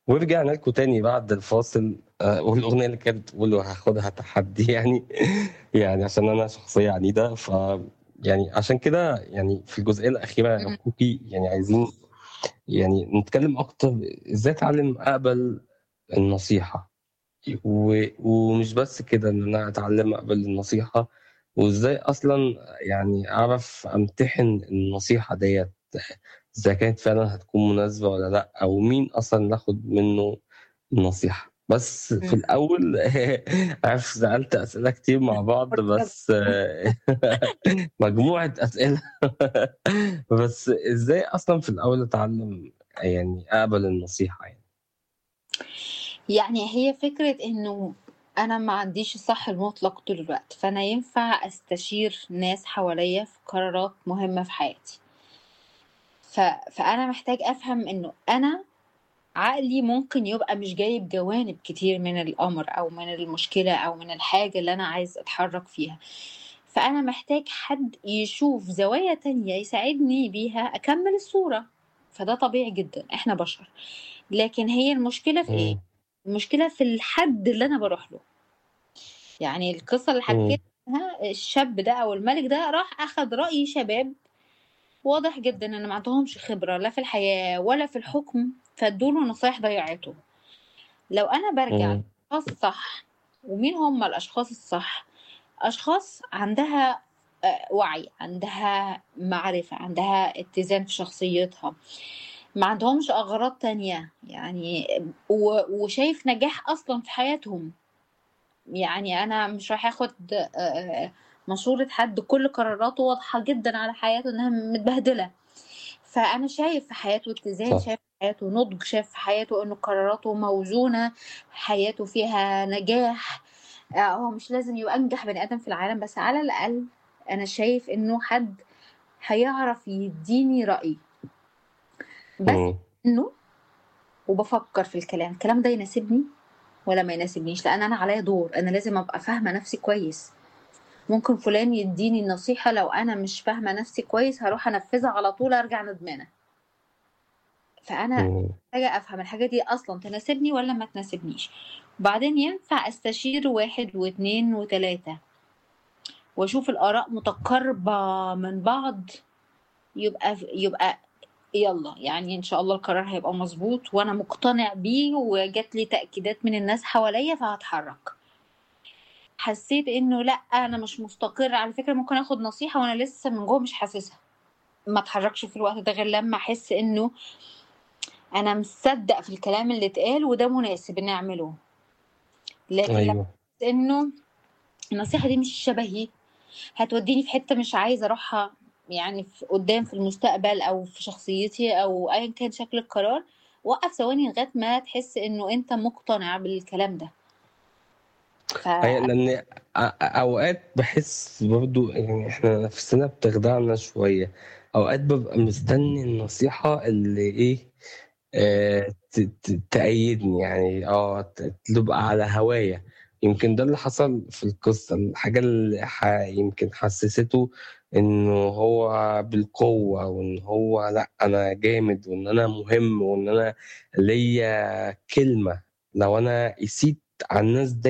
ورجعنا لكم تاني بعد الفاصل آه، والأغنية اللي كانت بتقول هاخدها تحدي يعني يعني عشان أنا شخصية عنيدة ف يعني عشان كده يعني في الجزئية الأخيرة يا إمم. كوكي يعني عايزين يعني نتكلم أكتر إزاي أتعلم أقبل النصيحة و... ومش بس كده إن أنا أتعلم أقبل النصيحة وإزاي أصلا يعني أعرف أمتحن النصيحة ديت إذا كانت فعلا هتكون مناسبة ولا لأ أو مين أصلا اللي آخد منه النصيحة بس في إمم. الأول عارف سألت أسئلة كتير مع بعض بس مجموعة أسئلة بس إزاي أصلا في الأول أتعلم يعني أقبل النصيحة يعني يعني هي فكرة إنه أنا ما عنديش الصح المطلق طول الوقت فأنا ينفع أستشير ناس حواليا في قرارات مهمة في حياتي ف... فأنا محتاج أفهم إنه أنا عقلي ممكن يبقى مش جايب جوانب كتير من الأمر أو من المشكلة أو من الحاجة اللي أنا عايز أتحرك فيها فأنا محتاج حد يشوف زوايا تانية يساعدني بيها أكمل الصورة فده طبيعي جدا إحنا بشر لكن هي المشكلة في إيه؟ مم. المشكلة في الحد اللي أنا بروح له يعني القصة اللي مم. حكيتها الشاب ده أو الملك ده راح أخد رأي شباب واضح جدا إن ما عندهمش خبرة لا في الحياة ولا في الحكم فادوله نصايح ضيعته لو أنا برجع مم. للأشخاص الصح ومين هم الأشخاص الصح أشخاص عندها آه، وعي عندها معرفة عندها اتزان في شخصيتها ما عندهمش أغراض تانية يعني و- وشايف نجاح أصلا في حياتهم يعني أنا مش رايح أخد آه، مشورة حد كل قراراته واضحة جدا على حياته إنها متبهدلة فأنا شايف في حياته اتزان صح شايف في حياته نضج شايف في حياته إنه قراراته موزونة حياته فيها نجاح آه، هو مش لازم يبقى أنجح بني آدم في العالم بس على الأقل أنا شايف إنه حد هيعرف يديني رأي بس مم. إنه وبفكر في الكلام الكلام ده يناسبني ولا ما يناسبنيش لأن أنا عليا دور أنا لازم أبقى فاهمة نفسي كويس ممكن فلان يديني النصيحة لو أنا مش فاهمة نفسي كويس هروح أنفذها على طول أرجع ندمانة فأنا مم. محتاجة أفهم الحاجة دي أصلا تناسبني ولا ما تناسبنيش وبعدين ينفع أستشير واحد واثنين وثلاثة وأشوف الآراء متقاربة من بعض يبقى يبقى يلا يعني ان شاء الله القرار هيبقى مظبوط وانا مقتنع بيه وجات لي تاكيدات من الناس حواليا فهتحرك حسيت انه لا انا مش مستقر على فكره ممكن اخد نصيحه وانا لسه من جوه مش حاسسها ما اتحركش في الوقت ده غير لما احس انه انا مصدق في الكلام اللي اتقال وده مناسب اني اعمله لكن لما أيوه أحس انه النصيحه دي مش شبهي هتوديني في حته مش عايزه اروحها يعني في قدام في المستقبل او في شخصيتي او ايا كان شكل القرار وقف ثواني لغايه ما تحس انه انت مقتنع بالكلام ده ف أي لأن أ- أوقات بحس برضو يعني إحنا نفسنا بتخدعنا شوية أوقات ببقى مستني النصيحة اللي إيه آه ت- ت- تأيدني يعني اه ت- تبقى على هوايا يمكن ده اللي حصل في القصة الحاجة اللي ح... يمكن حسسته إنه هو بالقوة وإن هو لأ أنا جامد وإن أنا مهم وإن أنا ليا كلمة لو أنا قسيت على الناس